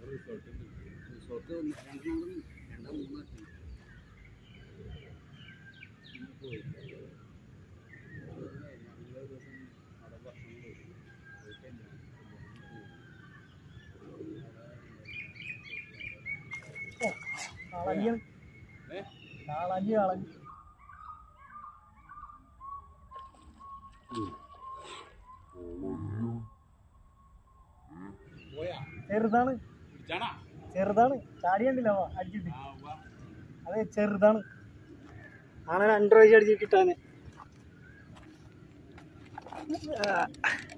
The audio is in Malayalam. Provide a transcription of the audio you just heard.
റിസോർട്ട് റിസോർട്ട് രണ്ടെണ്ണം കൂടി രണ്ടോ മൂന്നോ എത്തി പോയി ഞങ്ങളൊരു ദിവസം അവിടെ ഭക്ഷണം കഴിച്ചു പോയിട്ട് കളഞ്ഞ് ഏ കളഞ്ഞ് കളഞ്ഞ് പോയാ ചെറുതാണ് പിടിച്ചാണാ ചെറുതാണ് ചാടി കണ്ടില്ല അവൻ അടിച്ചിട്ട് ആ വാ അതെ ചെറുതാണ് ആണ് രണ്ട് പ്രാവശ്യം അടിച്ചിട്ട് കിട്ടാന് ആ.